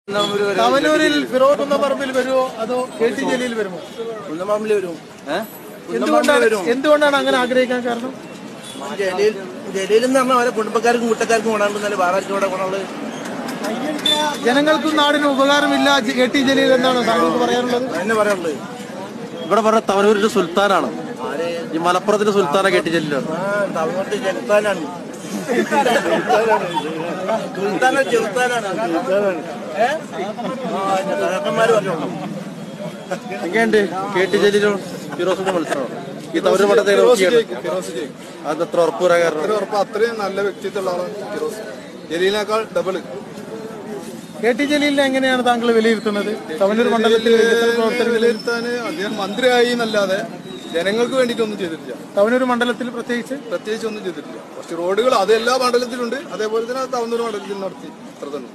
തവനൂരിൽ ഫിറോസ് എന്ന പറമ്പിൽ വരുമോ അതോ കെ ടി ജലീൽ വരുമോ കുന്നമാമിൽ വരും എന്തുകൊണ്ടാണ് എന്തുകൊണ്ടാണ് അങ്ങനെ ആഗ്രഹിക്കാൻ കാരണം ജലീൽ ജലീൽ എന്ന് പറഞ്ഞാൽ അവരെ കുടുംബക്കാർക്കും കൂട്ടക്കാർക്കും ഗുണമുണ്ടെന്നല്ലേ വേറെ കൂടെ ഗുണമുള്ളത് ജനങ്ങൾക്കും നാടിനും ഉപകാരമില്ല ജെ- കെ ടി ജലീൽ എന്നാണ് താങ്കൾക്ക് പറയാനുള്ളത് എന്നെ പറയാനുള്ളത് ഇവിടെ പറഞ്ഞ തവനൂരിന്റെ സുൽത്താനാണ് ആരെ ഈ മലപ്പുറത്തിന്റെ സുൽത്താന കെട്ടി ചെല്ലാണ് ആ തമിഴ്നാട്ടിൽ ചെറുത്താനാണ് ചെറുത്താനാണ് ചെറുത്താനാണ് ഏ? ആ, എന്റെ സഹോദരന്മാര് പറഞ്ഞോളൂ എങ്ങനെയുണ്ട് കെ ടി ജലീലും ഫിറോസിന്റെ മത്സരം ഈ തവനൂർ മഠത്തെ നോക്കിയാണ് അത് എത്ര ഉറപ്പ് വരാൻ കാരണം ഒരു ഉറപ്പ് അത്രയും നല്ല വ്യക്തിത്വമുള്ള ആളാണ് ഫിറോസ് ജലീലിനേക്കാൾ ഡബിൾ കെ ടി ജലീലിനെ എങ്ങനെയാണ് താങ്കൾ വിലയിരുത്തുന്നത് തവനൂർ മണ്ഡലത്തിൽ വികസന പ്രവർത്തനങ്ങളിൽ വിലയിരുത്താൻ അദ്ദേഹം മന്ത്രിയായി എന്നല്ലാതെ ജനങ്ങൾക്ക് വേണ്ടിയിട്ടൊന്നും ചെയ്തിട്ടില്ല തവനൂർ മണ്ഡലത്തിൽ പ്രത്യേകിച്ച് പ്രത്യേകിച്ച് ഒന്നും ചെയ്തിട്ടില്ല കുറച്ച് റോഡുകൾ അത് എല്ലാ മണ്ഡലത്തിലുണ്ട് അതേപോലെ തന്നെ തവന്നൂർ മണ്ഡലത്തിൽ നടത്തി അത്ര തന്നെ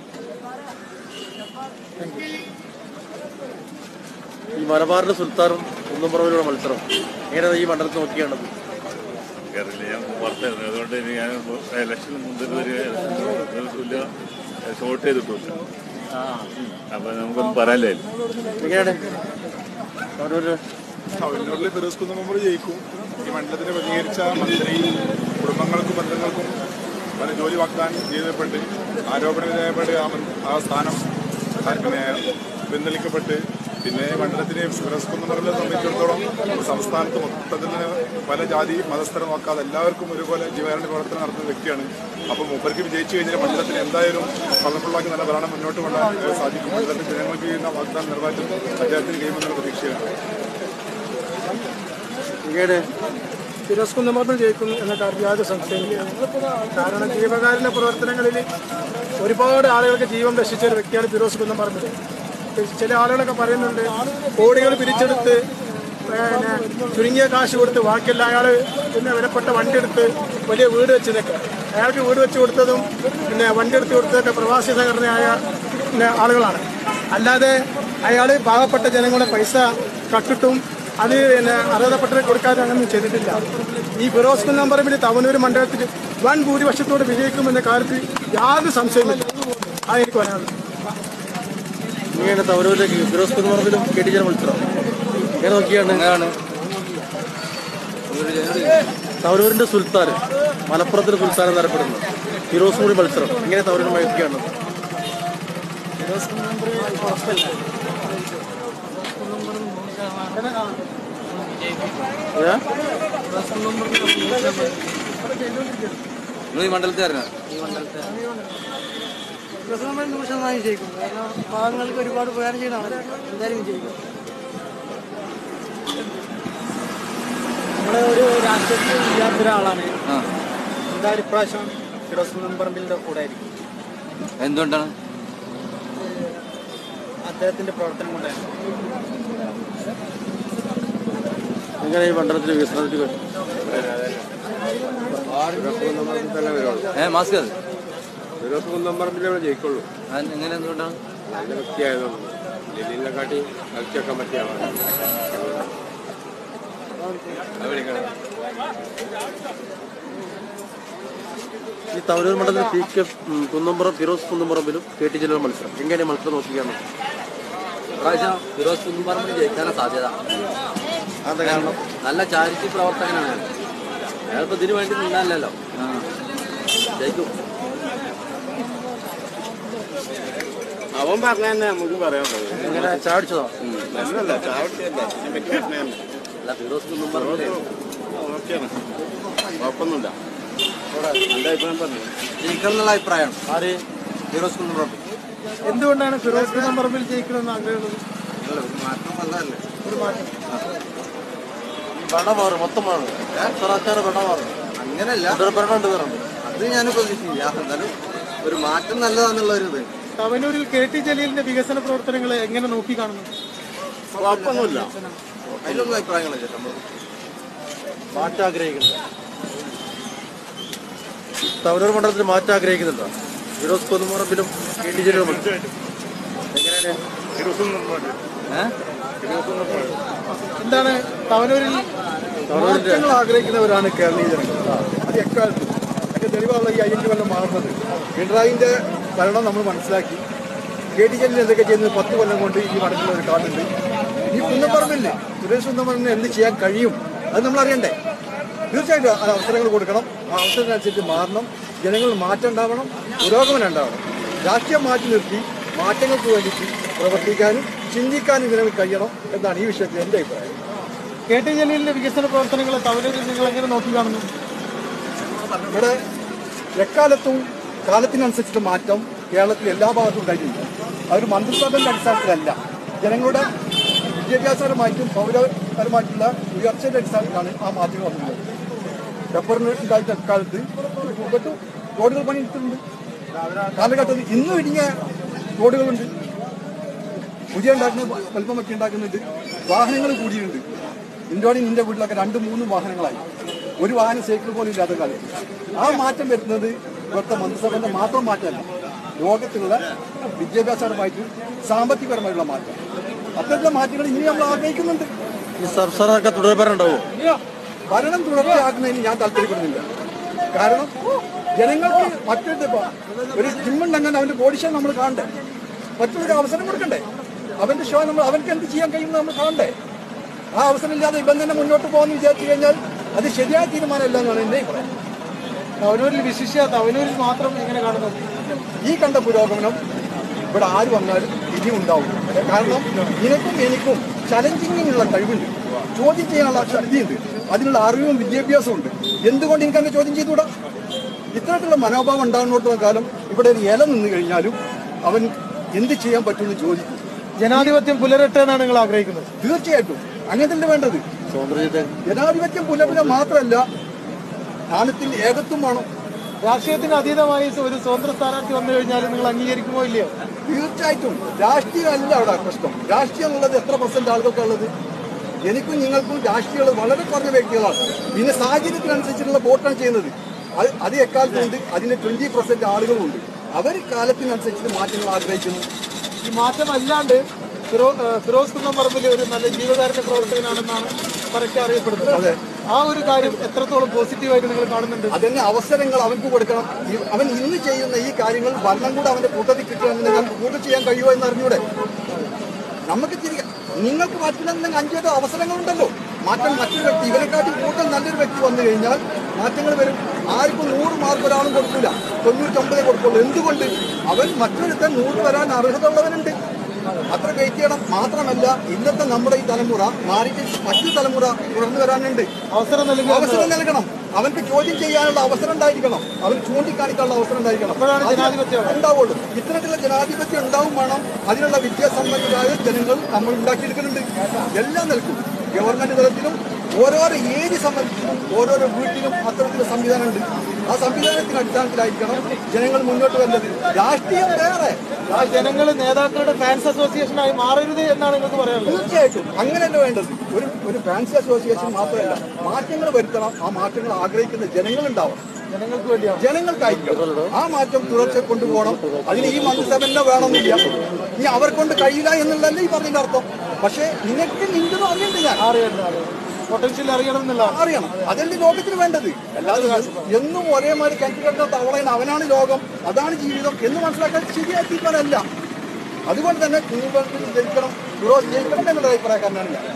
ഈ മലബാറിന്റെ സുൽത്താനും കുന്നംപുറമിലുള്ള മത്സരം എങ്ങനെയാണ് ഈ മണ്ഡലത്തിൽ നോക്കിയാണത് കേരളത്തിൽ ഞാൻ പുറത്തായിരുന്നു അതുകൊണ്ട് ഇനി ഞാൻ ഇലക്ഷന് മുമ്പിൽ ഒരു ഇല്ല ഷോർട്ട് ചെയ്തിട്ടില്ല അപ്പൊ നമുക്കൊന്നും പറയാനില്ല എങ്ങനെയാണ് തവനൂര് തവന്നൂരിൽ ഫിറോസ് കുന്നമ്മ ജയിക്കും ഈ മണ്ഡലത്തിന് പ്രതികരിച്ച മന്ത്രി കുടുംബങ്ങൾക്കും ബന്ധങ്ങൾക്കും പല ജോലി വാഗ്ദാനം ചെയ്തപ്പെട്ട് ആരോപണ വിധേയപ്പെട്ട് ആ മൻ- ആ സ്ഥാനം ആ പിന്നെ പിൻവലിക്കപ്പെട്ട് പിന്നെ ഈ മണ്ഡലത്തിനെ ഫിറോസ് കുന്നമ്മറിനെ സംബന്ധിച്ചിടത്തോളം സംസ്ഥാനത്ത് മൊത്തത്തിൽ പല ജാതി മതസ്ഥരെ നോക്കാതെ എല്ലാവർക്കും ഒരുപോലെ ജീവകാരുണ്യ പ്രവർത്തനം നടത്തുന്ന വ്യക്തിയാണ് അപ്പോൾ മൂപ്പർക്ക് വിജയിച്ചു കഴിഞ്ഞാൽ മണ്ഡലത്തിന് എന്തായാലും കളർഫുള്ളാക്കി നല്ല ഭരണം മുന്നോട്ട് കൊണ്ടുപോകാൻ സാധിക്കും മണ്ഡലത്തിൽ ജനങ്ങൾക്ക് ചെയ്യുന്ന വാഗ്ദാനം നിറവേറ്റും അദ്ദേഹത്തിന് കഴിയുമെന്നുള്ള പ്രതീക്ഷയാണ് എങ്ങനെയാണ് ഫിറോസ് കുന്നമർദ്ദം ജയിക്കുന്നു എന്ന കാര്യം യാതൊരു സംശയമില്ല കാരണം ജീവകാരുണ്യ പ്രവർത്തനങ്ങളിൽ ഒരുപാട് ആളുകൾക്ക് ജീവൻ രക്ഷിച്ച ഒരു വ്യക്തിയാണ് ഫിറോസ് കുന്നമർദ്ദം ചില ആളുകളൊക്കെ പറയുന്നുണ്ട് കോടികൾ പിരിച്ചെടുത്ത് പിന്നെ ചുരുങ്ങിയ കാശ് കൊടുത്ത് ബാക്കിയെല്ലാം അയാൾ പിന്നെ വിലപ്പെട്ട വണ്ടി എടുത്ത് വലിയ വീട് വെച്ചതൊക്കെ അയാൾക്ക് വീട് വെച്ച് കൊടുത്തതും പിന്നെ വണ്ടി എടുത്ത് കൊടുത്തതൊക്കെ പ്രവാസി സംഘടനയായ പിന്നെ ആളുകളാണ് അല്ലാതെ അയാൾ പാവപ്പെട്ട ജനങ്ങളുടെ പൈസ കട്ടിട്ടും അത് പിന്നെ അർഹതപ്പെട്ടവർക്ക് കൊടുക്കാതെ അങ്ങനെ ചെയ്തിട്ടില്ല ഈ ഫിറോസ് കുന്നമ്പറമ്പിൽ തവനൂർ മണ്ഡലത്തിൽ വൻ ഭൂരിപക്ഷത്തോടെ വിജയിക്കുമെന്ന കാര്യത്തിൽ യാതൊരു സംശയമില്ല അതെനിക്ക് പറയാനുള്ളത് എങ്ങനെയാണ് തവനൂരിലേക്ക് ഫിറോസ് കുന്നംപുറമിലും കെ ടി ജലീൽ മത്സരം എങ്ങനെ നോക്കിയാണ് തവനൂരിന്റെ സുൽത്താൻ മലപ്പുറത്തിന്റെ സുൽത്താൻ എന്നറിയപ്പെടുന്നത് ഫിറോസ് കൂടി മത്സരം എങ്ങനെ തവനൂർ നോക്കിയാണ് ഏ? ഈ മണ്ഡലത്തിൽ നൂറ് ശതമാനം വിജയിക്കും കാരണം പാവങ്ങൾക്ക് ഒരുപാട് ഉപകാരം ചെയ്യണമാണ് എന്തായാലും വിജയിക്കും നമ്മളെ ഒരു രാഷ്ട്രീയത്തിൽ ഇല്ലാത്ത ഒരാളാണ് എന്തായാലും ഇപ്രാവശ്യം ഫിറോസ് കുന്നമ്പറമ്പിലിന്റെ കൂടെ ആയിരിക്കും എന്തുകൊണ്ടാണ് അദ്ദേഹത്തിന്റെ പ്രവർത്തനം കൊണ്ടായിരുന്നു എങ്ങനെ ഈ മണ്ഡലത്തിൽ വികസനത്തിൽ ഏ മാസ്ക് അത് ഫിറോസ് കുന്നമ്പറമ്പിലേ ജയിക്കുള്ളൂ അത് എങ്ങനെ എന്തുകൊണ്ടാണ് നല്ല വ്യക്തിയായതുകൊണ്ട് ജലീലിനെ കാട്ടി കളിച്ചൊക്കെ പറ്റിയ ആളാണ് ഈ തവനൂർ മണ്ഡലത്തിൽ പി കെ ഉം, കുന്നംപുറം ഫിറോസ് കുന്നംപുറമ്പിലും കെ ടി ജലീൽ മത്സരം എങ്ങനെ മത്സരം നോക്കിയാണ് പ്രാവശ്യം ഫിറോസ് കുന്നുംപറമ്പിൽ ജയിക്കാനാണ് സാധ്യത അതെന്താ കാരണം നല്ല ചാരിറ്റി പ്രവർത്തകനാണ് അയാൾ അയാളിപ്പോ ഇതിനു വേണ്ടി നിന്നല്ലോ ജയിക്കും അവൻ പറഞ്ഞ തന്നെ നമുക്ക് പറയാൻ പറ്റും എങ്ങനെ ചാടിച്ചതോ നല്ലല്ല ചാവട്ടിയല്ല ഇതിനെ പറ്റി പറഞ്ഞാൽ അല്ല ഫിറോസ് കുന്നുംപറമ്പിൽ ഓക്കെയാണ് കുഴപ്പമൊന്നുമില്ല എൻ്റെ അഭിപ്രായം പറഞ്ഞു ജയിക്കണം എന്നുള്ള അഭിപ്രായമാണ് ആര് ഫിറോസ് കുന്നുംപറമ്പിൽ എന്തുകൊണ്ടാണ് ഫിറോസ് കുന്നമ്പറമ്പിൽ ജയിക്കണമെന്ന് ആഗ്രഹമുള്ളത് ഭരണം മാറും മൊത്തം മാറും സർക്കാർ ഭരണം മാറും അങ്ങനെയല്ല തുടർ ഭരണം ഉണ്ട് വേറെ അത് ഞാൻ പ്രതീക്ഷിക്കില്ല എന്നാലും ഒരു മാറ്റം നല്ലതാന്നുള്ള ഒരു ഇത് തവനൂരിൽ കെ ടി ജലീലിന്റെ വികസന പ്രവർത്തനങ്ങളെ എങ്ങനെ നോക്കി കാണുന്നു കുഴപ്പമൊന്നുമില്ല അതിലൊന്നും അഭിപ്രായങ്ങളില്ല നമ്മൾ മാറ്റം ആഗ്രഹിക്കുന്നു തവനൂർ മണ്ഡലത്തിൽ മാറ്റം ആഗ്രഹിക്കുന്നുണ്ടോ ഫിറോസ് കുന്നുമറമ്പിലും കെ ടി ജലീലും മത്സരം എങ്ങനെയാണ് എന്താണ് തവനൂരിൽ മാറ്റങ്ങൾ ആഗ്രഹിക്കുന്നവരാണ് കേരളീയ ജനങ്ങൾ അത് എക്കാലത്തും അതിന്റെ തെളിവാണ് ഈ അയ്യഞ്ച് കൊല്ലം മാറുന്നത് പിണറായിന്റെ ഭരണം നമ്മൾ മനസ്സിലാക്കി കെ ടി ജലീൽ എന്തൊക്കെ ചെയ്യുന്നത് പത്ത് കൊല്ലം കൊണ്ട് ഈ മഠത്തിലുള്ള ഒരു കാർഡുണ്ട് ഈ കുന്നപ്പറമ്പില്ലേ സുരേഷ് കുന്നപ്പറമ്പിന് എന്ത് ചെയ്യാൻ കഴിയും അത് നമ്മൾ അറിയണ്ടേ തീർച്ചയായിട്ടും ആ അവസരങ്ങൾ കൊടുക്കണം ആ അവസരത്തിനനുസരിച്ച് മാറണം ജനങ്ങൾ മാറ്റം ഉണ്ടാവണം പുരോഗമനം ഉണ്ടാവണം രാഷ്ട്രീയം മാറ്റി നിർത്തി മാറ്റങ്ങൾക്ക് വേണ്ടിയിട്ട് പ്രവർത്തിക്കാനും ചിന്തിക്കാനും ജനങ്ങൾ കഴിയണം എന്നാണ് ഈ വിഷയത്തിൽ എൻ്റെ അഭിപ്രായം കെ ടി ജലീലിന്റെ വികസന പ്രവർത്തനങ്ങൾ തവനൂരിൽ നിങ്ങൾ എങ്ങനെ നോക്കി കാണുന്നു ഇവിടെ എക്കാലത്തും കാലത്തിനനുസരിച്ചിട്ട് മാറ്റം കേരളത്തിൽ എല്ലാ ഭാഗത്തും ഉണ്ടായിട്ടുണ്ട് അതൊരു മന്ത്രിസഭയുടെ അടിസ്ഥാനത്തിലല്ല ജനങ്ങളുടെ വിദ്യാഭ്യാസപരമായിട്ടും പൗരപരമായിട്ടുള്ള ഉയർച്ചയുടെ അടിസ്ഥാനത്തിലാണ് ആ മാറ്റങ്ങൾ വന്നത് പെപ്പറിന് ഉണ്ടായിട്ട് എക്കാലത്ത് മുമ്പത്ത് റോഡുകൾ പണിയെടുത്തിട്ടുണ്ട് കാലഘട്ടത്തിൽ ഇന്നും ഇടിഞ്ഞ റോഡുകളുണ്ട് പുതിയ ഉണ്ടാക്കുന്ന വലിപ്പമൊക്കെ ഉണ്ടാക്കുന്നുണ്ട് വാഹനങ്ങൾ കൂടിയിട്ടുണ്ട് ഇന്ത്യയോടെ നിന്റെ വീട്ടിലൊക്കെ രണ്ടും മൂന്നും വാഹനങ്ങളായി ഒരു വാഹനം സൈക്കിൾ പോലും ഇല്ലാത്ത കാലത്ത് ആ മാറ്റം വരുന്നത് ഇവിടുത്തെ മന്ത്രിസഭന്റെ മാത്രം മാറ്റമല്ല ലോകത്തിലുള്ള വിദ്യാഭ്യാസപരമായിട്ടും സാമ്പത്തികപരമായിട്ടുള്ള മാറ്റം അത്തരത്തിലുള്ള മാറ്റങ്ങൾ ഇനി നമ്മൾ ആഗ്രഹിക്കുന്നുണ്ട് ഈ സർക്കാരൊക്കെ തുടർഭരണുണ്ടാവോ ഭരണം തുടർച്ചയാക്കുന്നതിന് ഞാൻ താല്പര്യപ്പെടുന്നില്ല കാരണം ജനങ്ങൾക്ക് മറ്റൊരു ഇപ്പൊ ഒരു ജിമ്മുണ്ടെങ്കിൽ അവന്റെ ബോഡി ഷോ നമ്മൾ കാണണ്ടേ മറ്റൊരു അവസരം കൊടുക്കണ്ടേ അവന്റെ ഷോ നമ്മൾ അവർക്ക് എന്ത് ചെയ്യാൻ കഴിയുമെന്ന് നമ്മൾ കാണണ്ടേ ആ അവസരം ഇല്ലാതെ ഇവൻ തന്നെ മുന്നോട്ട് പോകുമെന്ന് വിചാരിച്ചു കഴിഞ്ഞാൽ അത് ശരിയായ തീരുമാനമല്ല എന്നാണ് എന്റെ അഭിപ്രായം തവനൂരിൽ വിശിഷ്യ തവനൂരിൽ മാത്രം എങ്ങനെ കാണുന്നത് ഈ കണ്ട പുരോഗമനം ഇവിടെ ആര് വന്നാലും ഇനിയും ഉണ്ടാവും കാരണം നിനക്കും എനിക്കും ചലഞ്ചിങ്ങിനുള്ള കഴിവുണ്ട് ചോദ്യം ചെയ്യാനുള്ള ശക്തിയുണ്ട് അതിനുള്ള അറിവും വിദ്യാഭ്യാസവും ഉണ്ട് എന്തുകൊണ്ട് എനിക്ക് അങ്ങനെ ചോദ്യം ചെയ്തുകൂടാ ഇത്തരത്തിലുള്ള മനോഭാവം ഉണ്ടാകുന്നിടത്തോളം കാലം ഇവിടെ ഒരു ഇല നിന്ന് കഴിഞ്ഞാലും അവൻ എന്ത് ചെയ്യാൻ പറ്റുമെന്ന് ചോദിക്കും ജനാധിപത്യം പുലരട്ടെ എന്നാണ് നിങ്ങൾ ആഗ്രഹിക്കുന്നത് തീർച്ചയായിട്ടും അങ്ങനെ തന്നെ വേണ്ടത് ജനാധിപത്യം പുലർത്തുക മാത്രമല്ല സ്ഥാനത്തിൽ ഏകത്വം വേണം രാഷ്ട്രീയത്തിന് അതീതമായി ഒരു സ്വതന്ത്ര സ്ഥാനാർത്ഥി വന്നു കഴിഞ്ഞാൽ നിങ്ങൾ അംഗീകരിക്കുമോ ഇല്ലയോ തീർച്ചയായിട്ടും രാഷ്ട്രീയമല്ല അവിടെ പ്രശ്നം രാഷ്ട്രീയം എന്നുള്ളത് എത്ര പെർസെന്റ് ആളുകൾക്കുള്ളത് എനിക്കും നിങ്ങൾക്കും രാഷ്ട്രീയങ്ങൾ വളരെ കുറഞ്ഞ വ്യക്തികളാണ് പിന്നെ സാഹചര്യത്തിനനുസരിച്ചുള്ള വോട്ടാണ് ചെയ്യുന്നത് അത് അത് എക്കാലത്തുണ്ട് അതിന് ട്വന്റി പെർസെന്റ് ആളുകളുണ്ട് അവർ കാലത്തിനനുസരിച്ച് മാറ്റങ്ങൾ ആഗ്രഹിക്കുന്നു ഈ മാറ്റം അല്ലാണ്ട് ഫിറോ- ഏഹ് ഫിറോസ് കുന്നംപറമ്പിൽ ഒരു നല്ല ജീവകാരുണ്യ പ്രവർത്തകനാണെന്നാണ് പരക്കെ അറിയപ്പെടുന്നത് ആ ഒരു കാര്യം എത്രത്തോളം പോസിറ്റീവായിട്ട് നിങ്ങൾ കാണുന്നുണ്ട് അതിന് അവസരങ്ങൾ അവർക്ക് കൊടുക്കണം ഈ- അവൻ ഇന്ന് ചെയ്യുന്ന ഈ കാര്യങ്ങൾ ഭരണം കൂടെ അവന്റെ കൂട്ടത്തിൽ കിട്ടുകയാണെങ്കിൽ നമുക്ക് കൂടുതൽ ചെയ്യാൻ കഴിയുമോ എന്ന് അറിഞ്ഞൂടെ നമുക്ക് തിരികെ നിങ്ങൾക്ക് മാറ്റില്ലെന്നെങ്കിൽ അഞ്ചേതോ അവസരങ്ങളുണ്ടല്ലോ മാറ്റം മറ്റൊരു വ്യക്തി ഇവരെക്കാട്ടി കൂടുതൽ നല്ലൊരു വ്യക്തി വന്നു കഴിഞ്ഞാൽ മാറ്റങ്ങൾ വരും ആർക്കും നൂറ് മാർക്ക് ഒരാളും കൊടുക്കില്ല തൊണ്ണൂറ്റൊമ്പതേ കൊടുക്കുള്ളൂ എന്തുകൊണ്ട് അവൻ മറ്റൊരുത്തൻ നൂറ് വരാൻ അർഹത ഉള്ളവനുണ്ട് അത്ര വെയിറ്റ് ചെയ്യണം മാത്രമല്ല ഇന്നത്തെ നമ്മുടെ ഈ തലമുറ മാറിയിട്ട് മറ്റു തലമുറ തുടർന്നു വരാനുണ്ട് അവസരം നൽകുക അവസരം നൽകണം അവർക്ക് ചോദ്യം ചെയ്യാനുള്ള അവസരം ഉണ്ടായിരിക്കണം അവർ ചൂണ്ടിക്കാണിക്കാനുള്ള അവസരം ഉണ്ടായിരിക്കണം അപ്പോഴാണ് അത് ജനാധിപത്യം. ഉണ്ടാവുള്ളൂ ഇത്തരത്തിലുള്ള ജനാധിപത്യം ഉണ്ടാവും വേണം അതിനുള്ള വിദ്യാസമ്പന്നരായ ജനങ്ങൾ നമ്മൾ ഉണ്ടാക്കിയെടുക്കുന്നുണ്ട് എല്ലാം നൽകും ഗവൺമെന്റ് തലത്തിലും ഓരോരോ ഏരി സംബന്ധിച്ചും ഓരോരോ വീട്ടിലും അത്തരത്തിലുള്ള സംവിധാനമുണ്ട് ആ സംവിധാനത്തിന് അടിസ്ഥാനത്തിലായിരിക്കണം ജനങ്ങൾ മുന്നോട്ട് വരുന്നത് രാഷ്ട്രീയം വേറെ ആ ജനങ്ങൾ നേതാക്കളുടെ ഫാൻസ് അസോസിയേഷനായി മാറരുത് എന്നാണ് നിങ്ങൾക്ക് പറയാനുള്ളത് തീർച്ചയായിട്ടും അങ്ങനെയല്ല വേണ്ടത് ഒരു ഒരു ഫാൻസി അസോസിയേഷൻ മാത്രമല്ല മാറ്റങ്ങൾ വരുത്തണം ആ മാറ്റങ്ങൾ ആഗ്രഹിക്കുന്ന ജനങ്ങളുണ്ടാവണം ജനങ്ങൾക്ക് വേണ്ടിയാണ് ജനങ്ങൾക്കായിരിക്കണം ആ മാറ്റം തുടർച്ച കൊണ്ടുപോകണം അതിന് ഈ മന്ത്രിസഭ തന്നെ വേണമെന്നില്ല ഇനി അവർ കൊണ്ട് കഴിയില്ല എന്നുള്ളതല്ല ഈ പറഞ്ഞതിന്റെ അർത്ഥം പക്ഷേ നിനക്ക് നിന്റെതും അറിയണ്ട് ഞാൻ പൊട്ടൻഷ്യൽ അറിയണം എന്നുള്ള അറിയണം അതല്ലേ ലോകത്തിന് വേണ്ടത് അല്ലാതെ എന്നും ഒരേമാതിരി കിണറ്റ് കിടന്ന തവളയാണ് അവനാണ് ലോകം അതാണ് ജീവിതം എന്ന് മനസ്സിലാക്കാൻ ശരിയായ തീരുമാനമല്ല അതുകൊണ്ട് തന്നെ കുഞ്ഞുങ്ങൾക്ക് ജയിക്കണം ഫിറോസ് ജയിക്കണം എന്നുള്ള അഭിപ്രായക്കാരനാണ് ഞാൻ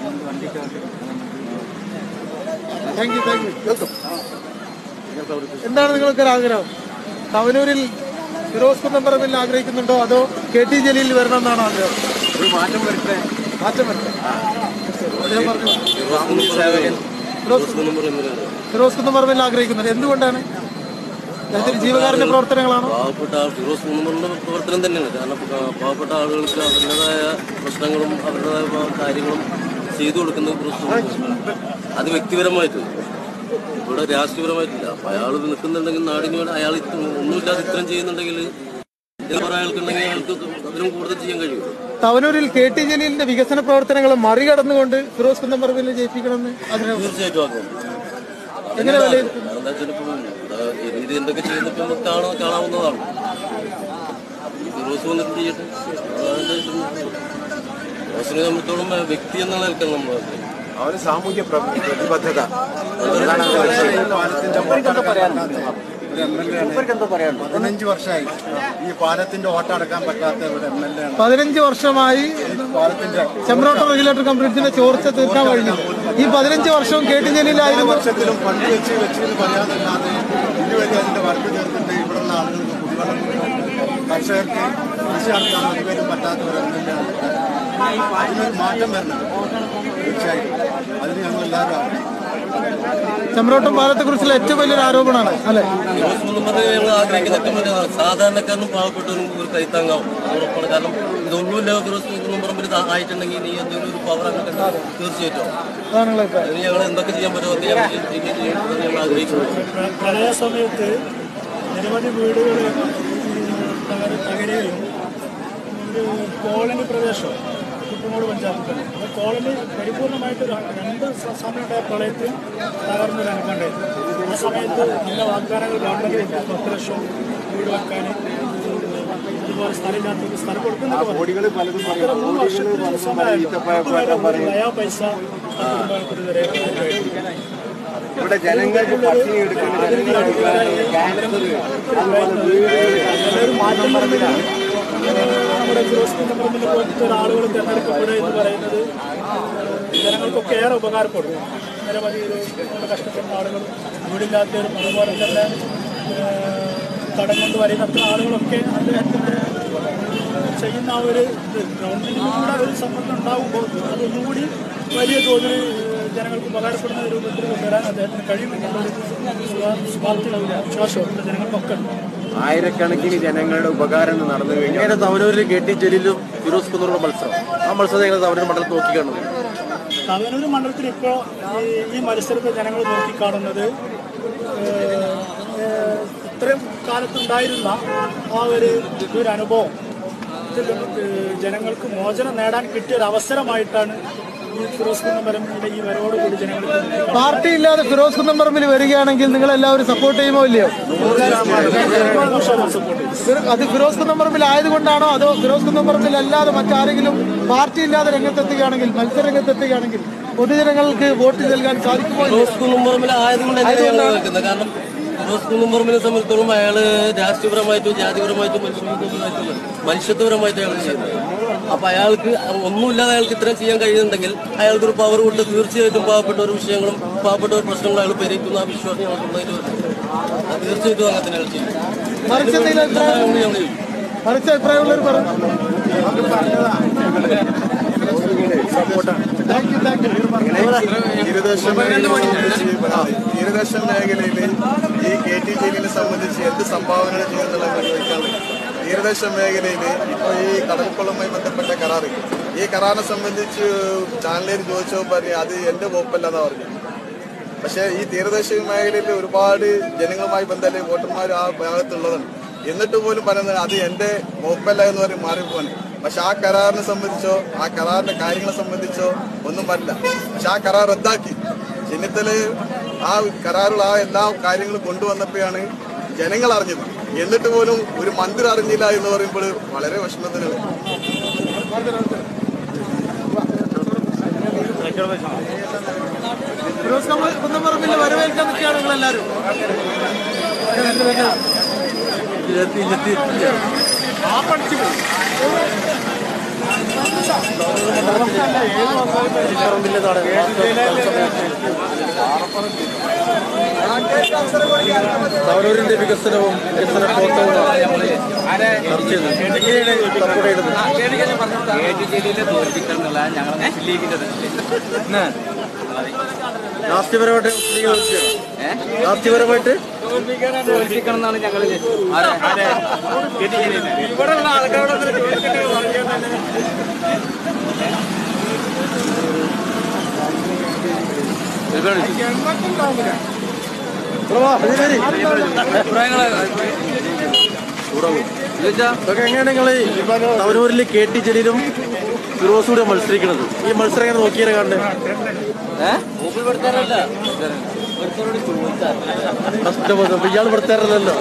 thank you thank you welcome എന്താണ് നിങ്ങൾക്കൊരു ആഗ്രഹം തവനൂരിൽ ഫിറോസ് കുന്നംപറമ്പിൽ ആഗ്രഹിക്കുന്നുണ്ടോ അതോ കെ ടി ജലീൽ വരണം എന്നാണോ ആഗ്രഹം ഒരു മാറ്റം വരട്ടെ മാറ്റം വരട്ടെ അദ്ദേഹം പറഞ്ഞു ഫിറോസ് കുന്നംപറമ്പിൽ ഫിറോസ് കുന്നംപറമ്പിൽ ആഗ്രഹിക്കുന്നത് എന്തുകൊണ്ടാണ് അദ്ദേഹത്തിന് ജീവകാരുണ്യ പ്രവർത്തനങ്ങളാണോ പാവപ്പെട്ട ആൾ ഫിറോസ് കുന്നംപറമ്പിന്റെ പ്രവർത്തനം തന്നെയാണ് കാരണം പ- പാവപ്പെട്ട ആളുകൾക്ക് അവരുടേതായ പ്രശ്നങ്ങളും അവരുടേതായ പ- കാര്യങ്ങളും ചെയ്തു കൊടുക്കുന്നത് ഫിറോസ് കുന്നംപറമ്പിലാണ്. അത് വ്യക്തിപരമായിട്ട് ഇവിടെ രാഷ്ട്രീയപരമായിട്ടില്ല അപ്പൊ അയാൾ നിൽക്കുന്നുണ്ടെങ്കിൽ നാടിന് വേണ്ടി അയാൾ ഇത്ര ഒന്നുമില്ലാതെ ഇത്രയും ചെയ്യുന്നുണ്ടെങ്കിൽ കുറെ അയാൾക്കുണ്ടെങ്കിൽ അയാൾക്ക് അതിലും കൂടുതൽ ചെയ്യാൻ കഴിയും തവനൂരിൽ കെ ടി ജലീലിന്റെ വികസന പ്രവർത്തനങ്ങൾ മറികടന്നുകൊണ്ട് ഫിറോസ് കുന്നംപറമ്പിൽ ജയിപ്പിക്കണമെന്ന് ആഗ്രഹം തീർച്ചയായിട്ടും ആക്കും എങ്ങനെ വിലയിരുത്തും കാരണം എന്താ വെച്ചാൽ ഇപ്പം ജലീൽ എന്തൊക്കെ ചെയ്യുന്നപ്പോൾ നമുക്ക് കാണാ കാണാവുന്നതാണ് ഫിറോസ് വന്നിട്ട് ചെയ്യട്ടെ അതിന്റെ ഫിറോസിനെ സംബന്ധിച്ചോളം വ്യക്തി എന്ന നിലക്കാണ് നമ്മൾ അവന് സാമൂഹ്യ പ്ര- പ്രതിബദ്ധത അതാണ് അവന്റെ ലക്ഷ്യം. ഒരു എം എൽ എ പതിനഞ്ച് വർഷമായി ഈ പാലത്തിന്റെ ഓട്ടം അടക്കാൻ പറ്റാത്ത ഒരു എം എൽ എ ആണ് പതിനഞ്ച് വർഷമായി പാലത്തിന്റെ ചെമ്പ്രോട്ട റെഗുലേറ്റർ കംപ്ലീറ്റിന്റെ ചോർച്ച തീർക്കാൻ കഴിഞ്ഞു ഈ പതിനഞ്ച് വർഷവും കെ ടി ജലീലായിരുന്നു വർഷത്തിലും ഫണ്ട് വെച്ച് വെച്ച് എന്ന് പറയാനല്ലാതെ ഇതുവരെ അതിന്റെ വർക്ക് ചേർത്തിട്ട് ഇവിടുള്ള ആളുകൾക്ക് കുടിവെള്ളം കൊടുക്കാൻ കർഷകർക്ക് കൃഷി നടത്താൻ ഒരിക്കലും പറ്റാത്ത ഒരു എം എൽ എ ആണ് അതിനൊരു മാറ്റം വരണം തീർച്ചയായും അതിന് ഞങ്ങൾ എല്ലാവരും ചെമ്പ്രോട്ടം പാലത്തെ കുറിച്ചുള്ള ഏറ്റവും വലിയൊരു ആരോപണമാണ് അല്ലെ ഫിറോസ് കുന്നുമ്പർ ഞങ്ങൾ ആഗ്രഹിക്കുന്ന ഏറ്റവും വലിയ സാധാരണക്കാരനും പാവപ്പെട്ടവരും ഒരു കൈത്താങ്ങാവും അത് ഉറപ്പാണ് കാരണം ഇതൊന്നുമില്ല ഫിറോസ് കുന്നുമ്പറമ്പിൽ ആയിട്ടുണ്ടെങ്കിൽ നീ എന്തെങ്കിലും ഒരു പവർ അങ്ങനെ കണ്ടാൽ തീർച്ചയായിട്ടും അതാണ് നിങ്ങളെ അഭിപ്രായം. അതിന് ഞങ്ങൾ എന്തൊക്കെ ചെയ്യാൻ പറ്റുമോ അത് ഞങ്ങൾ ചെയ്യുകയും ചെയ്യുമെന്ന് ഞങ്ങൾ ആഗ്രഹിക്കുന്നു പ്രളയ സമയത്ത് നിരവധി വീടുകൾ തകരുകയും ഒരു കോളനി പ്രദേശം കുട്ടനാട് പഞ്ചായത്തിൽ ആ കോളനി പരിപൂർണമായിട്ട് ര- രണ്ട് സ- സമയമുണ്ടായ പ്രളയത്തിൽ തകർന്നൊരു അനുഭവമുണ്ടായിരുന്നു ആ സമയത്ത് നല്ല വാഗ്ദാനങ്ങൾ ഗവൺമെന്റ് കൊടുത്തു. പത്ത് ലക്ഷം വീട് വെക്കാൻ ഇതുപോലെ സ്ഥലമില്ലാത്തവർക്ക് സ്ഥലം കൊടുക്കുന്നൊക്കെ പറഞ്ഞു. അത്ര മൂന്ന് വർഷത്തിന് സമയമായിരുന്നു നയാ പൈസ ആ കുടുംബങ്ങൾക്ക് ഇതുവരെ കിട്ടിയിട്ടില്ല. ഇവിടെ ജനങ്ങൾക്ക് പട്ടിണി എടുക്കുന്ന ഒരു മാറ്റം പറഞ്ഞാൽ നമ്മുടെ ഫിറോസ് കുന്നപ്പറമ്പിൽ പോലത്തെ ഒരാളുകൾ തിരഞ്ഞെടുക്കപ്പെടുക എന്ന് പറയുന്നത് ജനങ്ങൾക്കൊക്കെ ഏറെ ഉപകാരപ്പെടും നിരവധി ഒരു നമ്മുടെ കഷ്ടപ്പെടുന്ന ആളുകൾ വീടില്ലാത്തവരും അതുപോലെ തന്നെ ഏഹ്, കടം കൊണ്ട് വരുന്ന അത്ര ആളുകളൊക്കെ അദ്ദേഹത്തിൻ്റെ ചെയ്യുന്ന ആ ഒരു ഇത് ഗവൺമെന്റിനൂടെ ഒരു സമ്മർദ്ദം ഉണ്ടാകുമ്പോൾ അതൊന്നുകൂടി വലിയ തോതിൽ ഏഹ്, ജനങ്ങൾക്ക് ഉപകാരപ്പെടുന്ന രൂപത്തിൽ കൊണ്ടുവരാൻ അദ്ദേഹത്തിന് കഴിയുമെന്നുള്ളൊരു ശുഭാപ്തി വിശ്വാസമുണ്ട് ജനങ്ങൾക്കൊക്കെ ഉണ്ട് ആയിരക്കണക്കിന് ജനങ്ങളുടെ ഉപകാരം നടന്നു കഴിഞ്ഞു ഇങ്ങനെ തവനൂരിൽ കെ ടി ജലീലും ഫിറോസ് കുന്നൂറുള്ള മത്സരം ആ മത്സരം എങ്ങനെ തവനൂർ മണ്ഡലത്തിൽ നോക്കിക്കാണുന്നു തവനൂർ മണ്ഡലത്തിൽ ഇപ്പോൾ ഈ മത്സരത്തെ ജനങ്ങൾ നോക്കിക്കാണുന്നത് ഏഹ്, ഏഹ്, ഇത്രയും കാലത്തുണ്ടായിരുന്ന ആ ഒരു ഒരു അനുഭവം ഇതിൽ നമുക്ക് ജനങ്ങൾക്ക് മോചനം നേടാൻ കിട്ടിയ ഒരു അവസരമായിട്ടാണ് ഈ ഫിറോസ് കുന്നമരമിന്റെ ഈ വരവോടുകൂടി ജനങ്ങൾ പാർട്ടി ഇല്ലാതെ ഫിറോസ് കുന്നംപറമ്പിൽ വരികയാണെങ്കിൽ നിങ്ങൾ എല്ലാവരും സപ്പോർട്ട് ചെയ്യുമോ ഇല്ലയോ സപ്പോർട്ട് ചെയ്തു ഫിറ- അത് ഫിറോസ് കുന്നംപറമ്പിൽ ആയതുകൊണ്ടാണോ അതോ ഫിറോസ് കുന്നംപറമ്പിൽ അല്ലാതെ മറ്റാരെങ്കിലും പാർട്ടി ഇല്ലാതെ രംഗത്തെത്തുകയാണെങ്കിൽ മത്സര രംഗത്തെത്തുകയാണെങ്കിൽ പൊതുജനങ്ങൾക്ക് വോട്ട് നൽകാൻ സാധിക്കുമോ ഇല്ലയോ? ഫിറോസ് കുന്നുമ്പറമ്പിൽ ആയതുകൊണ്ട് തന്നെയാണ് ഞങ്ങൾ നിൽക്കുന്നത് കാരണം ഫിറോസ് കുന്നുമ്പറമ്പിനെ സംബന്ധിച്ചിടത്തോളം അയാള് രാഷ്ട്രീയപരമായിട്ടും ജാതിപരമായിട്ടും മനുഷ്യപരമായിട്ടും മനുഷ്യത്വപരമായിട്ടും അയാൾ ചെയ്യുന്നത് അപ്പൊ അയാൾക്ക് ഒന്നുമില്ലാതെ അയാൾക്ക് ഇത്രയും ചെയ്യാൻ കഴിയുന്നുണ്ടെങ്കിൽ അയാൾക്ക് ഒരു പവർ കൊടുത്ത് തീർച്ചയായിട്ടും പാവപ്പെട്ട ഒരു വിഷയങ്ങളും പാവപ്പെട്ട ഒരു പ്രശ്നങ്ങളും അയാൾ പരിഹരിക്കുന്ന ആ വിശ്വാസം ഞങ്ങൾക്കുള്ളതിൽ അത് തീർച്ചയായിട്ടും അങ്ങനെ തന്നെ അയാൾ ചെയ്യും മറിച്ച് എന്തെങ്കിലും അഭിപ്രായം ഞങ്ങൾ ചെയ്യും മറിച്ച് അഭിപ്രായമുള്ളവർ പറഞ്ഞു താങ്ക് യു താങ്ക് യു തീരദേശ മേഖലയെ സംബന്ധിച്ച് തീരദേശ മേഖലയിൽ ഈ കെ ടി ജലീലിനെ സംബന്ധിച്ച് എന്ത് സംഭാവനകൾ ചെയ്യുന്നുള്ളത് ചോദിക്കാനുള്ളത് തീരദേശ മേഖലയിൽ ഇപ്പോൾ ഈ കടൽക്കൊള്ളുമായി ബന്ധപ്പെട്ട കരാറ് ഈ കരാറിനെ സംബന്ധിച്ച് ചാനലിൽ ചോദിച്ചപ്പോൾ പറഞ്ഞു അത് എൻ്റെ വകുപ്പല്ലെന്നാ പറഞ്ഞു പക്ഷേ ഈ തീരദേശ മേഖലയിൽ ഒരുപാട് ജനങ്ങളുമായി ബന്ധമല്ലേ വോട്ടർമാർ ആ ഭാഗത്തുള്ളതാണ് എന്നിട്ട് പോലും പറയുന്നത് അത് എൻ്റെ വകുപ്പല്ല എന്ന് പറയും മാറിപ്പോവാൻ പക്ഷെ ആ കരാറിനെ സംബന്ധിച്ചോ ആ കരാറിന്റെ കാര്യങ്ങളെ സംബന്ധിച്ചോ ഒന്നും പറ്റില്ല പക്ഷെ ആ കരാർ റദ്ദാക്കി ചെന്നിത്തല് ആ കരാറുകൾ ആ എല്ലാ കാര്യങ്ങളും കൊണ്ടുവന്നപ്പോഴാണ് ജനങ്ങൾ അറിഞ്ഞത് എന്നിട്ട് പോലും ഒരു മന്ത്രി അറിഞ്ഞില്ല എന്ന് പറയുമ്പോൾ വളരെ വിഷമത്തിനാണ് ഫിറോസ് കുന്ന- കുന്നംപറമ്പിൽ വരവേൽക്കാൻ നിൽക്കുകയാണ് നിങ്ങൾ എല്ലാവരും തവനൂരിന്റെ വികസനവും വികസന പ്രവർത്തനവുമാണ് ഞങ്ങൾ ചർച്ച ചെയ്യുന്നത് എങ്ങനെയാണ് സപ്പോർട്ട് ചെയ്യുന്നത് രാഷ്ട്രീയപരമായിട്ട് മുസ്ലിങ്ങൾ വിളിക്കുകയാണ്. രാഷ്ട്രീയപരമായിട്ട് തോൽപ്പിക്കണം ഞങ്ങൾ ഇവിടെയുള്ള ആൾക്കാരോട് ഇതൊക്കെ എങ്ങനെയാണ് നിങ്ങൾ തവനൂരിൽ കെ ടി ജലീലും ഫിറോസും കൂടെ മത്സരിക്കുന്നത് ഈ മത്സരം എങ്ങനെ നോക്കിയാൽ കണ്ട് നഷ്ടബോധം അപ്പൊ ഇയാൾ പെടുത്താറില്ലല്ലോ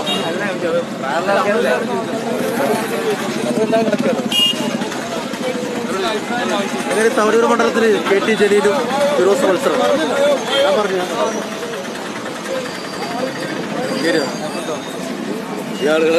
അങ്ങനെ തവനൂർ മണ്ഡലത്തിൽ കെ ടി ജലീലും ഫിറോസ് മത്സരം ഞാൻ പറഞ്ഞു ശരിയാ ഈ ആളുകളെ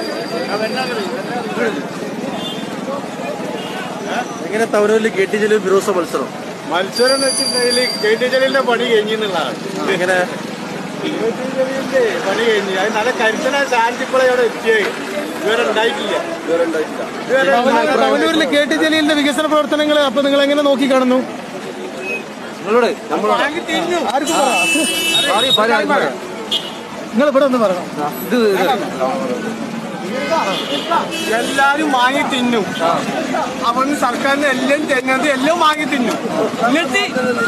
എങ്ങനെ തവനൂരിൽ കെ ടി ജലീൽ ഫിറോസ മത്സരം മത്സരം എന്ന് വെച്ചിട്ടുണ്ടെങ്കിൽ കെ ടി ജലീലിന്റെ പണി കഴിഞ്ഞെന്നുള്ളതാണ് എങ്ങനെ കെ ടി ജലീലിന്റെ പണി കഴിഞ്ഞു അത് നല്ല കരുത്തനായ സ്ഥാനത്ത് ഇപ്പോഴേ അവിടെ എത്തിയത് ഇതുവരെ ഉണ്ടായിട്ടില്ല ഇതുവരെ ഉണ്ടായിട്ടില്ല തവനൂരിൽ കെ ടി ജലീലിന്റെ വികസന പ്രവർത്തനങ്ങൾ അപ്പൊ നിങ്ങൾ എങ്ങനെ നോക്കി കാണുന്നു നിങ്ങളോട് നിങ്ങൾ ഇവിടെ ഒന്ന് പറയണം ഇത് എല്ലാരും വാങ്ങി തിന്നും അപ്പൊ സർക്കാരിന് എല്ലാം തരുന്നത് എല്ലാം വാങ്ങി തിന്നും എന്നിട്ട്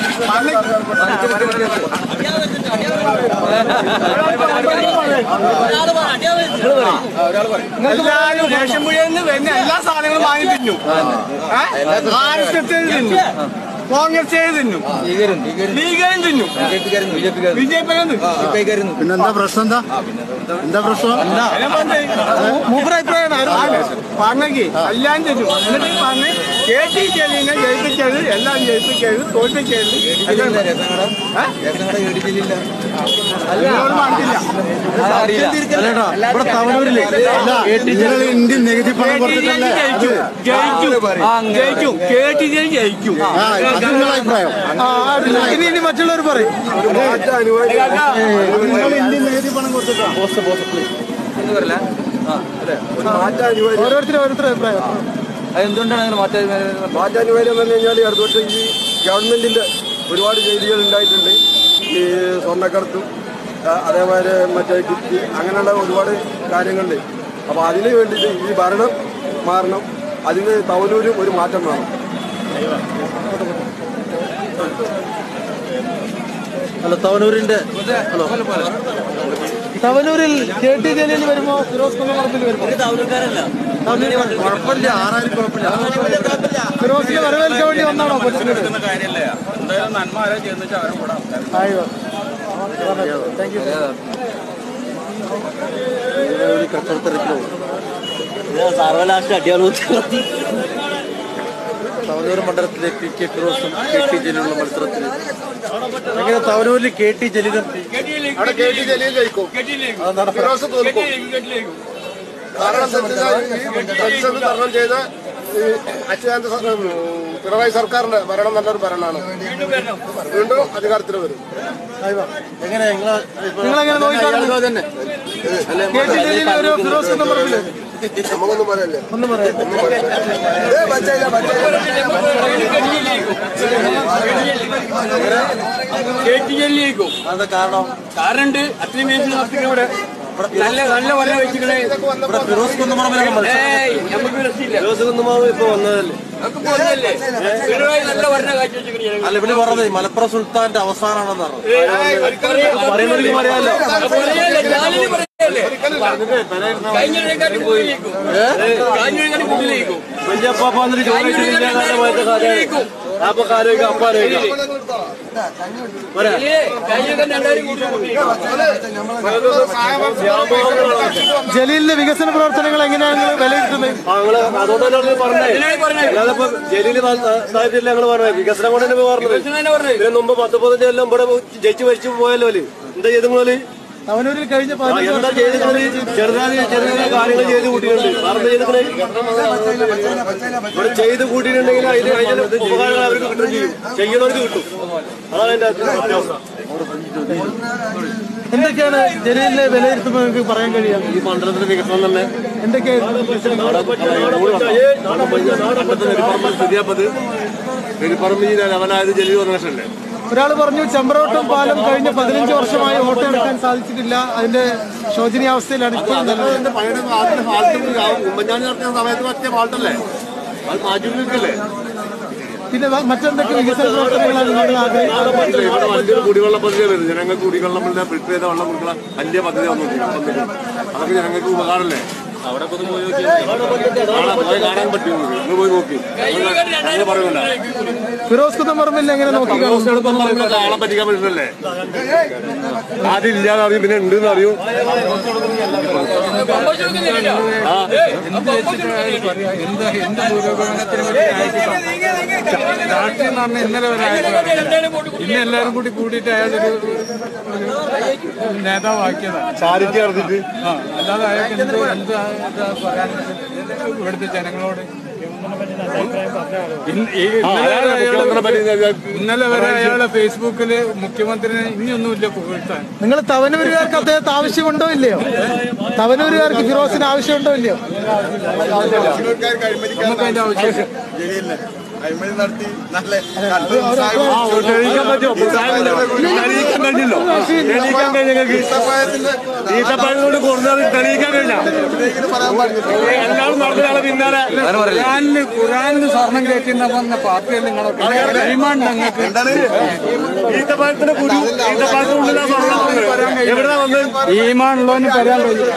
എല്ലാരും റേഷൻ പുഴയിൽ നിന്ന് വരുന്ന എല്ലാ സാധനങ്ങളും വാങ്ങി തിന്നും ആർ എസ് എസ് തിന്നും കോൺഗ്രസ് തിന്നും ലീഗരും തിന്നും ബി ജെ പി തിന്നും പിന്നെന്താ പ്രശ്നം എന്താ എന്താ പ്രശ്നം പറഞ്ഞെങ്കിൽ എല്ലാം ചെയ്തു എന്നിട്ട് പറഞ്ഞ് കെ ടി ജലീനെ ജയിപ്പിച്ചത് എല്ലാം ജയിപ്പിച്ചത് തോൽപ്പിച്ചത് എല്ലാം അതിനോട് പറഞ്ഞില്ല അല്ലേടാ ഇവിടെ തവനൂരില് കെ ടി നിങ്ങൾ ഇന്ത്യൻ നികുതി പണം കൊടുത്തിട്ടല്ലേ അത് ജയിക്കും ജയിക്കും കെ ടി ജലീൽ ജയിക്കും ആ അത് നിങ്ങളുടെ അഭിപ്രായം ഇനി ഇനി മറ്റുള്ളവർ പറയും നിങ്ങൾ ഇന്ത്യൻ നികുതി പണം കൊടുത്തിട്ടാ ഓരോരുത്തരും ഓരോരുത്തരുടെ അഭിപ്രായം എന്തുകൊണ്ടാണ് അങ്ങനെ മാറ്റാൻ മാറ്റാനുവാര്യം പറഞ്ഞു കഴിഞ്ഞാൽ അടുത്ത വർഷം ഈ ഗവൺമെന്റിന്റെ ഒരുപാട് ചെയ്തികൾ ഉണ്ടായിട്ടുണ്ട് ഈ സ്വർണ്ണക്കടത്തും ആ, അതേമാതിരി മറ്റേ കിറ്റ് അങ്ങനെയുള്ള ഒരുപാട് കാര്യങ്ങളുണ്ട് അപ്പോൾ അതിന് വേണ്ടിയിട്ട് ഈ ഭരണം മാറണം അതിന് തവനൂരും ഒരു മാറ്റം വേണം അല്ല തവനൂരിന്റെ ഹലോ തവനൂരിൽ കെ ടി ജലീൽ വരുമ്പോ ഫിറോസ് കുന്നമറമ്പിൽ വരുമ്പോ കുഴപ്പമില്ല ആരാരും കുഴപ്പമില്ല ഫിറോസിനെ വരവേൽക്കാൻ വേണ്ടി വന്നാണോ പറ്റുന്നത് ആയോ ഒരു കച്ചവടത്തിരക്കിലോ സർവലാസ്റ്റ് അടിയാളൂ തവനൂർ മണ്ഡലത്തിലെ പി കെ ഫിറോസും കെ ടി ജലീലുള്ള മത്സരത്തിൽ എങ്ങനെ തവനൂരിൽ കെ ടി ജലീലും അവിടെ കെ ടി ജലീൽ ജയിക്കും ഫിറോസ് തോൽക്കും കാരണം എന്താ വെച്ചാൽ ഈ പ്രതിസന്ധി തരണം ചെയ്ത ഈ അച്യുതാനന്ദ സർ- ഉം, പിണറായി സർക്കാരിന്റെ ഭരണം നല്ലൊരു ഭരണമാണ് വീണ്ടും അധികാരത്തിൽ വരും എങ്ങനെ നിങ്ങളെ നിങ്ങളെങ്ങനെ നോക്കി കാണുന്നു തന്നെ കെ ടി ജലീൽ ഒരു ഫിറോസ് കുന്നമറമ്പിൽ നമുക്കൊന്നും പറയല്ലേ ഒന്ന് പറയാം ഏ, പറ്റില്ല, പറ്റില്ല. കെ ടി ജലീലിക്കും എന്താ കാരണം കാരണുണ്ട് അത്രയും മേശ ഇവിടെ നല്ല നല്ല വല്ല വെച്ചിക്കണേ ഇവിടെ ഫിറോസ് കുന്നമറമ്പിലൊക്കെ മത്സരം ഏയ് നമുക്ക് രസമില്ല കുന്നുമാവ് ഇപ്പൊ വന്നതല്ലേ നമുക്ക് പോകുന്നതല്ലേ പിണറായി നല്ല ഭരണ കാഴ്ച വെച്ചിക്കണേ അല്ല ഇവിടെ പറഞ്ഞത് മലപ്പുറം സുൽത്താന്റെ അവസാനമാണെന്ന് പറഞ്ഞു പറയുന്നത് പറയാലോ കഴിഞ്ഞ പോയിരിക്കും കഴിഞ്ഞ കൂടുതലേക്കും വലിയപ്പാപ്പ വന്നിട്ട് ചോദിച്ചിട്ടില്ല കാരണമായിട്ട് കാര്യമായിരിക്കും അപ്പൊ കാര്യമൊക്കെ അപ്പാരോഗ്യം കഴിഞ്ഞ രണ്ടായിരം ജലീലിന്റെ വികസന പ്രവർത്തനങ്ങൾ എങ്ങനെയാണ് നിങ്ങൾ വിലയിരുത്തുന്നത് ഞങ്ങള് അതുകൊണ്ട് തന്നെ പറഞ്ഞേ അല്ലാതെ ഇപ്പൊ ജലീല് സാഹചര്യം ഞങ്ങൾ പറഞ്ഞത് വികസനം കൊണ്ട് തന്നെ പറഞ്ഞത് ഇതിന് മുമ്പ് പത്ത് പതിനഞ്ച് കൊല്ലം ഇവിടെ ജയിച്ചു മരിച്ചു പോയല്ലോ ഓല്. എന്താ ചെയ്തു നിങ്ങള് തവനൂരിൽ കഴിഞ്ഞ ആ, പതിനഞ്ച് എന്താ വർഷം ചെയ്തിട്ടുള്ളത് ചെറുതായ ചെറിയ കാര്യങ്ങൾ ചെയ്ത് കൂട്ടിയിട്ടുണ്ട് കാരണം ചെയ്തിട്ടുള്ളത് ഇവിടെ ചെയ്ത് കൂട്ടിയിട്ടുണ്ടെങ്കിൽ അതിന് അതിന്റെ ഉപകാരങ്ങൾ അവർക്ക് കിട്ടുകയും ചെയ്യും ചെയ്യുന്നവർക്ക് കിട്ടും അതാണ് എന്റെ അത്യാവശ്യം എന്തൊക്കെയാണ് ജലീലിനെ വിലയിരുത്തുമ്പോൾ നിങ്ങൾക്ക് പറയാൻ കഴിയാം ഈ മണ്ഡലത്തിന്റെ വികസനം തന്നെ സ്ഥിതിയാപ്പത് പെരുപ്പറമ്പ് ലെവലായത് ജലീൽ വന്നല്ലേ ഒരാൾ പറഞ്ഞു ചെമ്പ്രോട്ടും പാലം കഴിഞ്ഞ പതിനഞ്ച് വർഷമായി ഓട്ടോ എടുക്കാൻ സാധിച്ചിട്ടില്ല അതിന്റെ ശോചനീയാവസ്ഥയിലാണ് ഇപ്പോഴും നിലവിൽ പഴയ ആദ്യത്തെ ഫാൾട്ടും ഉമ്മൻചാണ്ടി നടത്തിയ സമയത്ത് പറ്റിയ ഫാൾട്ടല്ലേ അത് മാറ്റി നിൽക്കല്ലേ പിന്നെ വ- മറ്റെന്തൊക്കെ വികസന പ്രവർത്തനങ്ങളാണ് നിങ്ങൾ ആഗ്രഹിക്കുന്നത് ഇവിടെ വലിയൊരു കുടിവെള്ള പദ്ധതി വരുന്നത് ജനങ്ങൾക്ക് കുടിവെള്ളം ഫിൽറ്റർ ചെയ്ത വെള്ളം കൊടുക്കുന്ന വലിയ പദ്ധതി വന്നു അതൊക്കെ ജനങ്ങൾക്ക് ഉപകാരമല്ലേ അവിടെ ഒക്കെ ഒന്ന് പോയി നോക്കി കാണാൻ പറ്റും നിങ്ങൾ പോയി നോക്കി നിങ്ങൾ പറയുന്നുണ്ടോ ഫിറോസ് കുന്നമർമിൽ എങ്ങനെ നോക്കി കാണും ആളെ പറ്റിക്കാൻ പറ്റുന്നല്ലേ ആദ്യം ഇല്ലാതെ അറിയും പിന്നെ ഉണ്ട് എന്ന് അറിയും എന്ത് എന്ത് പുരോഗമനത്തിന് വേണ്ടി രാഷ്ട്രീയം എന്ന് പറഞ്ഞാൽ ഇന്നലെ വരെ ആയിരുന്നു ഇന്ന് എല്ലാവരും കൂടി കൂടിയിട്ട് അയാളൊരു ഒരു നേതാവാക്കിയതാണ് ചാരിറ്റി നടത്തിട്ട് ആ അല്ലാതെ അയാൾക്ക് എന്ത് എന്ത് എന്താ പറയാൻ ഇവിടുത്തെ ജനങ്ങളോട് ഇന്ന് ഈ ഇന്നലെ വരെ അയാള് ഇന്നലെ വരെ അയാളെ ഫേസ്ബുക്കില് മുഖ്യമന്ത്രിനെ ഇനിയൊന്നുമില്ല പുകഴ്ത്താൻ നിങ്ങൾ തവനൂരുകാർക്ക് അദ്ദേഹത്തെ ആവശ്യമുണ്ടോ ഇല്ലയോ തവനൂരുകാർക്ക് ഫിറോസിന് ആവശ്യമുണ്ടോ ഇല്ലയോ നമുക്ക് അതിന്റെ ആവശ്യം അഴിമതി നടത്തി നല്ല തെളിയിക്കാൻ പറ്റുമോ തെളിയിക്കാൻ കഴിഞ്ഞല്ലോ തെളിയിക്കാൻ കഴിഞ്ഞ ഞങ്ങൾക്ക് ഈത്തപ്പഴത്തോട് കൊടുത്തത് തെളിയിക്കാൻ കഴിഞ്ഞ പറയാൻ പാടില്ല എല്ലാവരും നടന്ന ആളെ പിന്നാലെ ഖുറാനില് ഖുറാനില് സ്വർണം കയറ്റുന്ന പറഞ്ഞ പാർട്ടിയല്ല നിങ്ങളൊക്കെ ഡിമാൻഡ് ഞങ്ങൾക്ക് ഈത്തപ്പഴത്തിന്റെ കുരു ഈത്തപ്പഴത്തിനുള്ളിലാ പറഞ്ഞത് എവിടെ വന്നത് ഈമാനുള്ളവന് പറയാൻ കഴിയും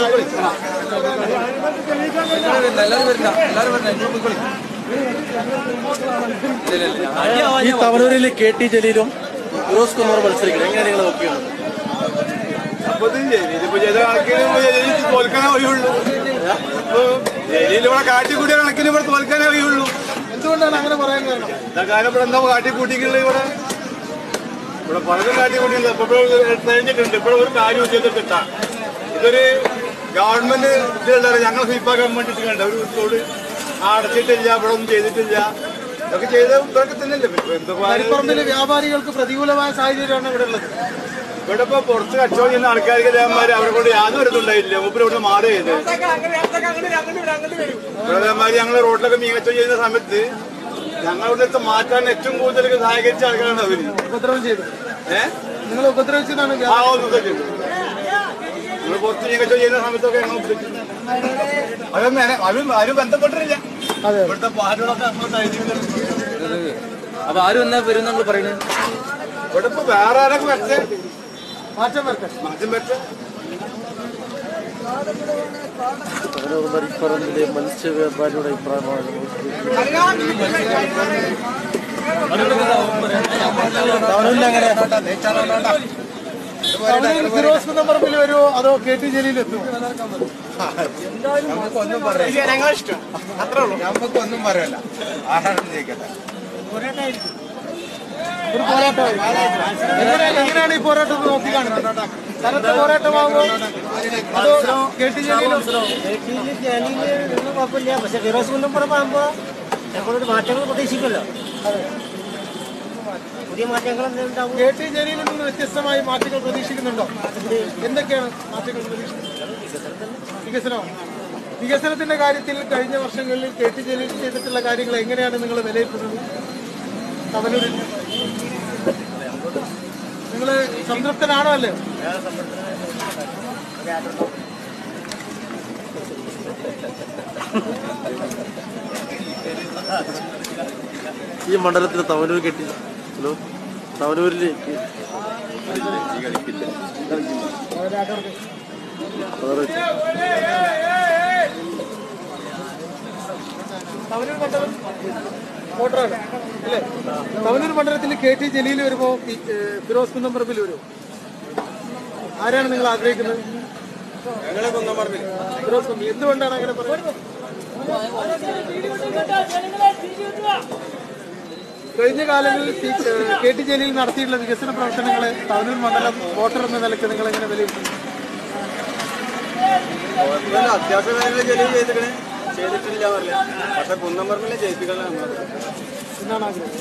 ഈ തവനൂരിൽ കെ ടി ജലീലും ഫിറോസ് കുമാർ മത്സരിക്കണം എങ്ങനെയാണ് നിങ്ങൾ നോക്കിയത് അപ്പൊ ഇത് ജലീലിപ്പോ ചെയ്ത കണക്കിന് ജലീലിക്ക് തോൽക്കാനേ വഴിയുള്ളൂ അപ്പൊ ജലീൽ ഇവിടെ കാട്ടിക്കൂട്ടിയ കണക്കിന് ഇവിടെ തോൽക്കാനേ വഴിയുള്ളൂ എന്തുകൊണ്ടാണ് അങ്ങനെ പറയാൻ കാരണം എന്താ കാര്യം ഇവിടെ എന്താ കാട്ടിക്കൂട്ടിക്കുള്ളത് ഇവിടെ ഇവിടെ പലതും കാട്ടിക്കൂട്ടിയില്ല ഇപ്പൊ ഇവിടെ കഴിഞ്ഞിട്ടുണ്ട് ഇവിടെ ഒരു കാര്യം ചെയ്തിട്ടില്ല ഇതൊരു ഗവൺമെന്റ് ഇതുള്ള ഞങ്ങൾ ഫീഡ്ബാക്ക് വേണ്ടിട്ട് കണ്ട ഒരു തോട് അടച്ചിട്ടില്ല ഇവിടെ ഒന്നും ചെയ്തിട്ടില്ല ഇതൊക്കെ ചെയ്ത ഇതൊക്കെ തന്നെയല്ലേ ഇപ്പൊ എന്താ കരിപ്പറമ്പിലെ വ്യാപാരികൾക്ക് പ്രതികൂലമായ സാഹചര്യമാണ് ഇവിടെ ഉള്ളത് ഇവിടെ ഇപ്പൊ പുറത്ത് കച്ചവടം ചെയ്യുന്ന ആൾക്കാർക്ക് ദേവന്മാര് അവരെ കൊണ്ട് യാതൊരു ഇതുണ്ടായില്ല മൂപ്പര് ഇവിടെ മാറി ചെയ്ത് ഇവിടെ ദേവന്മാര് ഞങ്ങൾ റോഡിലൊക്കെ മീൻ കച്ചവടം ചെയ്യുന്ന സമയത്ത് ഞങ്ങളുടെ മാറ്റാൻ ഏറ്റവും കൂടുതൽ സഹകരിച്ച ആൾക്കാരാണ് അവര് ഉപദ്രവം ചെയ്തു ഏഹ് നിങ്ങൾ ഉപദ്രവിച്ചതാണ് ആ ഒന്നും ചെയ്തു നിങ്ങൾ പുറത്ത് മീൻ കച്ചവടം ചെയ്യുന്ന സമയത്തൊക്കെ ഞങ്ങൾ ഉപദ്രവിച്ചു. അതൊന്നും എന്നെ- അവരും ആരും ബന്ധപ്പെട്ടിട്ടില്ല ഇവിടുത്തെ പാടുകളൊക്കെ അങ്ങോട്ട് അയച്ചിട്ടുണ്ട് അപ്പൊ ആരും എന്നാ വരും നമ്മൾ പറയുന്നത് ഇവിടെ ഇപ്പൊ വേറെ ആരൊക്കെ വരട്ടെ മാറ്റം വരട്ടെ മാറ്റം വരട്ടെ മരിപ്പറമ്പിലെ മത്സ്യവ്യാപാരിയുടെ അഭിപ്രായമാണ് തവനൂർ ഫിറോസ് കുന്നമർമിൽ വരുമോ അതോ കെ ടി ജലീൽ എത്തുമോ നമുക്കൊന്നും പറയല്ല ആരാണെന്ന് ജയിക്കട്ടെ ഒരു പോരാട്ടമായി എങ്ങനെയാണ് എങ്ങനെയാണ് ഈ പോരാട്ടം നോക്കി കാണുന്നത് കനത്ത പോരാട്ടമാകുമോ അതോ കെ ടി ജലീലും കുഴപ്പമില്ല പക്ഷെ ഫിറോസ് കുന്നപ്പുറമാകുമ്പോ ഞങ്ങളൊരു മാറ്റങ്ങൾ പ്രതീക്ഷിക്കുമല്ലോ പുതിയ മാറ്റങ്ങൾ എന്തെങ്കിലും ഉണ്ടാവും കെ ടി ജലീലിൽ നിന്ന് വ്യത്യസ്തമായി മാറ്റങ്ങൾ പ്രതീക്ഷിക്കുന്നുണ്ടോ എന്തൊക്കെയാണ് മാറ്റങ്ങൾ പ്രതീക്ഷിക്കുന്നത് വികസനം വികസനത്തിന്റെ കാര്യത്തിൽ കഴിഞ്ഞ വർഷങ്ങളിൽ കെ ടി ജലീൽ ചെയ്തിട്ടുള്ള കാര്യങ്ങൾ എങ്ങനെയാണ് നിങ്ങൾ വിലയിരുത്തുന്നത് തവനൂരിൽ നിങ്ങൾ സംതൃപ്തനാണോ അല്ലേ ഈ മണ്ഡലത്തിൽ തവനൂർ കെട്ടി ഹലോ തവനൂരിലേക്ക് തവനൂർ മണ്ഡലം വോട്ടറാണ് അല്ലേ തവനൂർ മണ്ഡലത്തിൽ കെ ടി ജലീൽ വരുമ്പോ പി- ഏഹ് ഫിറോസ് കുന്നംപറമ്പിൽ വരും ആരാണ് നിങ്ങൾ ആഗ്രഹിക്കുന്നത് ഫിറോസ് കുന്നം. എന്തുകൊണ്ടാണ് അങ്ങനെ പറയുന്നത് കഴിഞ്ഞ കാലങ്ങളിൽ പി- ഏഹ് കെ ടി ജലീൽ നടത്തിയിട്ടുള്ള വികസന പ്രവർത്തനങ്ങളെ തവനൂർ മണ്ഡലം വോട്ടർ എന്ന നിലയ്ക്ക് നിങ്ങൾ എങ്ങനെ വിലയിരുത്തുന്നു അത്യാവശ്യം കാര്യങ്ങൾ ജലീൽ ചെയ്തിക്കണേ ചെയ്തിട്ടില്ല പറഞ്ഞില്ല പക്ഷെ കുന്നമ്പറമ്പിലെ ജയിപ്പിക്കണം എന്നാണ് ആഗ്രഹം